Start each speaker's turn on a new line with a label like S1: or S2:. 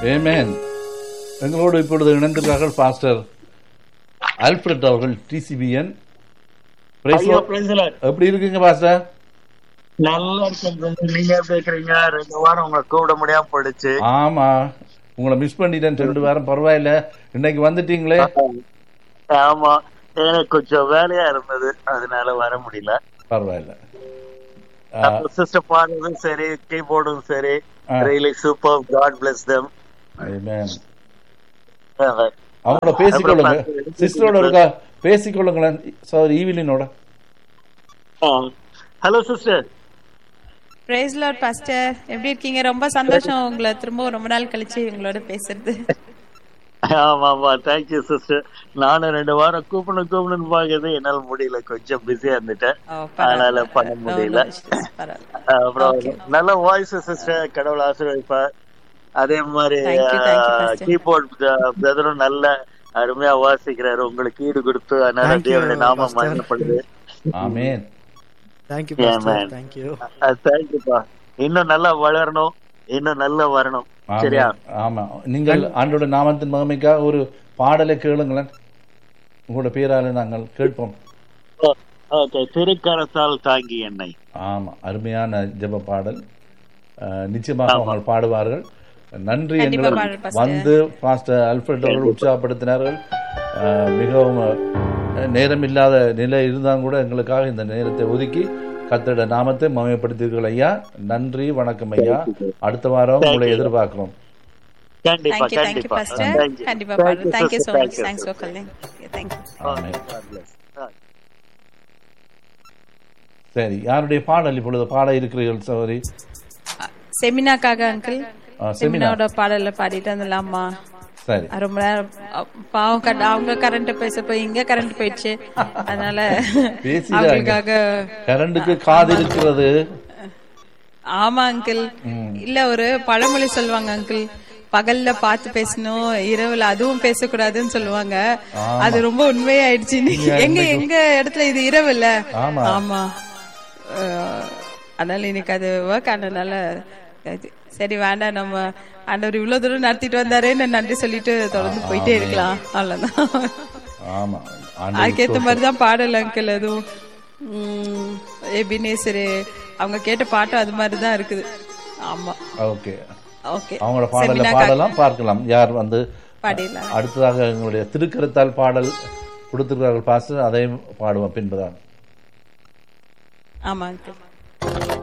S1: ஏமேன் எங்களோடு இப்பொழுது இணைந்திருக்கிறார்கள் பாஸ்டர் அல்ஃபிரட் அவர்கள் டிசிபிஎன்
S2: ஐயோ praise the Lord.
S1: எப்படி இருக்கீங்க பாஸ்டர்
S2: நல்லா இருக்கேன் brother. நீங்க எப்படி இருக்கிறீங்க ரெண்டு வாரம் உங்களை கூப்பிட முடியாம போயிடுச்சு
S1: ஆமா உங்களை மிஸ் பண்ணிட்டேன் ரெண்டு வாரம் பரவாயில்ல இன்னைக்கு வந்துட்டீங்களே
S2: ஆமா எனக்கு கொஞ்சம் வேலையா இருந்தது அதனால வர முடியல
S1: பரவாயில்ல
S2: சிஸ்டர் பாடுறதும் சரி கீபோர்டும் சரி
S1: ஆ.
S2: Really super God bless them
S1: Amen. அவங்களோட பேசிக்கொள்ளுங்க
S2: அப்புறம்
S1: சிஸ்டரோட இருக்கா பேசிக்கொள்ளுங்களேன் சார் ஈவிலினோட
S2: hello sister
S3: praise lord pastor எப்படி இருக்கீங்க ரொம்ப சந்தோஷம் உங்களை திரும்ப ரொம்ப நாள் கழிச்சு உங்களோட பேசுறது
S2: ஆமா ஆமா தேங்க்யூ சிஸ்டர் நானும் ரெண்டு வாரம் கூப்பிடணும் கூப்பிடணும்னு பாக்குறது என்னால முடியல கொஞ்சம் பிஸியா இருந்துட்டேன்
S3: ஓ,
S2: அதனால
S3: பரவாயில்ல.
S2: பண்ண
S3: No,
S2: முடியல
S3: no issues. பரவாயில்ல.
S2: அப்புறம்
S3: Okay.
S2: நல்ல வாய்ஸ் சிஸ்டர் கடவுள் ஆசீர்வதிப்பார் அதே மாதிரி
S3: Thank you, thank you, Pastor.
S2: Keyboard பிரதரும் நல்ல அருமையா வாசிக்கிறாரு உங்களுக்கு ஈடு கொடுத்து அதனால
S4: Thank you,
S2: தேவனுடைய நாமம்
S4: Pastor.
S2: மகிமைப்படுது
S1: amen
S4: thank you
S2: Yeah,
S4: pastor
S2: man.
S4: Thank you
S2: தேங்க்யூப்பா இன்னும் நல்லா வளரணும் இன்னும் நல்லா வரணும் சரியா
S1: ஆமென். ஆமா நீங்கள் ஆண்டோட நாமத்தின் மகிமைக்காக ஒரு பாடலை கேளுங்களேன் உங்களோட பேரால நாங்கள் கேட்போம்
S2: ஓகே திருக்கரத்தால் தாங்கி என்னை
S1: ஆமா அருமையான ஜெப பாடல் அஹ், நிச்சயமாக அவங்க பாடுவார்கள் நன்றி
S3: கண்டிப்பா
S1: எங்களை
S3: பாடுறேன், பாஸ்டர்.
S1: வந்து பாஸ்டர் அல்ஃபிரட் அவர்கள் உற்சாகப்படுத்தினார்கள் அஹ், மிகவும் அஹ், நேரம் இல்லாத நிலை இருந்தாலும் கூட எங்களுக்காக இந்த நேரத்தை ஒதுக்கி கத்தோட நாமத்தை மகிமைப்படுத்தீர்கள் ஐயா நன்றி வணக்கம் ஐயா அடுத்த வாரம் உங்களை எதிர்பார்க்கிறோம்
S2: கண்டிப்பா
S3: Thank you, thank you,
S2: கண்டிப்பா
S3: Pastor.
S2: Thank you.
S3: கண்டிப்பா
S2: Thank
S3: பாடுறேன்.
S2: you,
S3: Thank you
S2: sister.
S3: so much.
S2: Thank you,
S3: Thanks for
S2: sister.
S3: calling. Yeah, thank you.
S1: Amen.
S2: God bless. Ah.
S1: சரி யாருடைய பாடல் இப்பொழுது பாட இருக்கிறீர்கள் சகோதரி
S3: செமினாக்காக அங்கிள்
S1: ஆ, செமினா
S3: செமினாவோட பாடல பாடிட்டு வந்துடலாமா
S1: சரி
S3: ரொம்ப நேரம் அ, பாவம் கட்ட அவங்க கரண்ட் பேச போய் இங்க கரண்ட் போயிடுச்சு அதனால
S1: பேசிடாங்க.
S3: அவங்களுக்காக
S1: கரண்டுக்கு காது இருக்கிறது
S3: ஆமா அங்கிள் இல்ல ஒரு பழமொழி சொல்லுவாங்க அங்கிள் பகல்ல பார்த்து பேசணும் இரவுல அதுவும் பேசக்கூடாதுன்னு சொல்லுவாங்க அது ரொம்ப உண்மையாயிடுச்சு இன்னைக்கு. எங்க எங்க இடத்துல இது இரவு இல்ல
S1: ஆமா.
S3: ஆமா அஹ், அதனால இன்னைக்கு அது ஒர்க் ஆனதுனால இது. சரி வேண்டாம் நம்ம ஆண்டவர் இவ்வளவு தூரம் நடத்திட்டு வந்தாரேன்னு நன்றி சொல்லிட்டு தொடர்ந்து போயிட்டே இருக்கலாம் அவ்வளவுதான்
S1: ஆமா
S3: அதுக்கேத்த மாதிரிதான் பாடல் அங்கிள் அதுவும் உம், எபினேசரு அவங்க கேட்ட பாட்டும் அது மாதிரிதான் இருக்குது ஆமா
S1: ஓகே
S3: ஓகே
S1: அவங்களோட பாடல பாடலாம் பார்க்கலாம் யார் வந்து
S3: பாடிடலாம்
S1: அடுத்ததாக எங்களுடைய திருக்கரத்தால் பாடல் கொடுத்திருக்கிறார்கள் பாஸ்டர் அதையும் பாடுவோம் பின்புதான்
S3: ஆமா அங்கிள்